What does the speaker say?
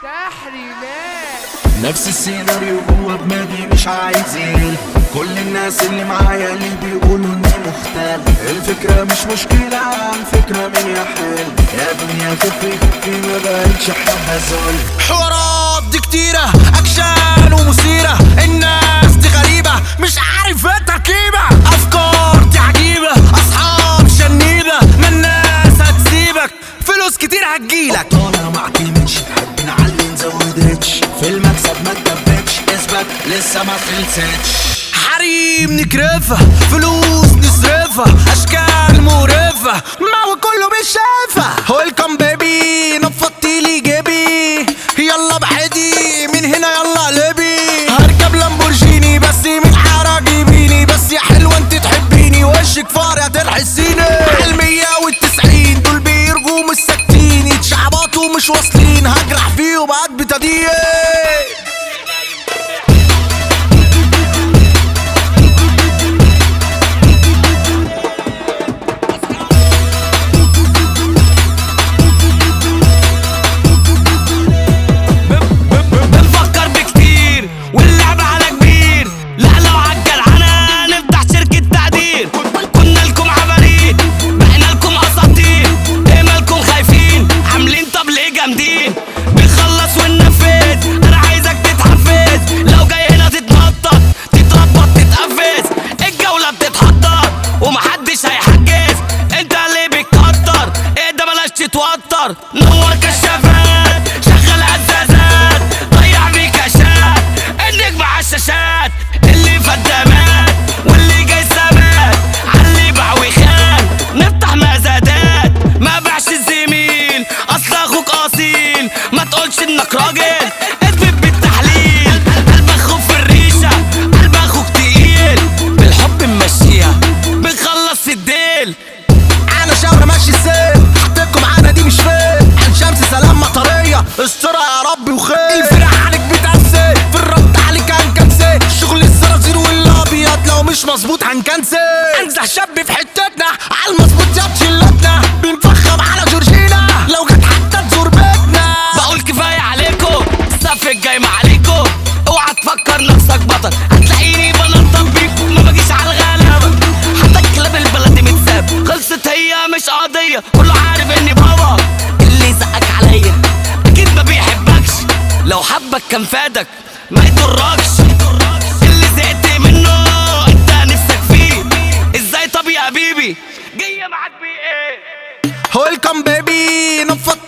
تحريمات نفس السيناريو جوه دماغي مش عايزين كل الناس اللي معايا اللي بيقولوا اني مختل الفكرة مش مشكلة الفكرة من يحل يا دنيا خفي خفي ما بقتش حابة ذل حوارات دي كتيرة أكشن ومثيرة الناس دي غريبة مش عارف ايه التركيبة أفكار دي عجيبة أصحاب شنيبة ما الناس هتسيبك فلوس كتير هتجيلك طالع ما اعتمدش حد نعلي نزود ريتش في المكسب ما تدبتش اثبت لسه ما خلصتش حريم نكرفها فلوس نصرفها أشكال مقرفة ما هو كله مش شايفها ويلكم بيبي نفضتي لي جيبي يلا بعدي من هنا يلا قلبي هركب لامبورجيني بس من حارة جيبيني بس يا حلوة انت تحبيني وشك فار هتلحسيني عالمية والتسعين دول بيرجوا مش ساكتين يتشعبطوا مش واصلين هجرح فيهم قد بتضيق بنفكر بكتير واللعب على كبير لا لو عالجلعنة نفتح شركة تعديل كنا لكم عبارين بقينا لكم اساطير ايه مالكم خايفين عاملين طب ليه جامدين بنخلص وننفذ انا عايزك تتحفز لو جاي هنا تتنطط تتربط تتقفز الجولة بتتحضر ومحدش هيحجز انت اللي بتكتر ايه ده بلاش تتوتر نور كشافات شغل هزازات ضيع بيه كاشات النجم على الشاشات اللي فدامات واللي جاي ثبات علي باع وخان نفتح مزادات ما باعش الزميل اصل اخوك اصيل ما تقولش انك راجل اثبت بالتحليل قلبك خوف في الريشه قلب اخوك تقيل بالحب ممشيها بنخلص الديل انا شهر ماشي السيل حطيتكم معانا دي مش فين عن شمس سلام مطريه استرها يا ربي وخير الفرح عليك بتأسي في الرد عليك هنكنسل شغل الزرازير والابيض لو مش مظبوط هنكنسل انزح شاب في حتتنا على المظبوط يا شلتنا بنفخم على جورجينا لو جت حتى تزور بيتنا بقول كفايه عليكم الصف الجاي ما عليكم اوعى تفكر نفسك بطل هتلاقيني بنطط بيكم ما بجيش على الغلبه حتى الكلاب البلدي متساب خلصت هي مش قضيه كله عارف اني بابا اللي زقك عليا اكيد ما بيحبكش لو حبك كان فادك ما يضركش اللي زهقت منه انت نفسك فيه ازاي طب يا حبيبي جايه معاك بيه ايه ويلكم بيبي نفض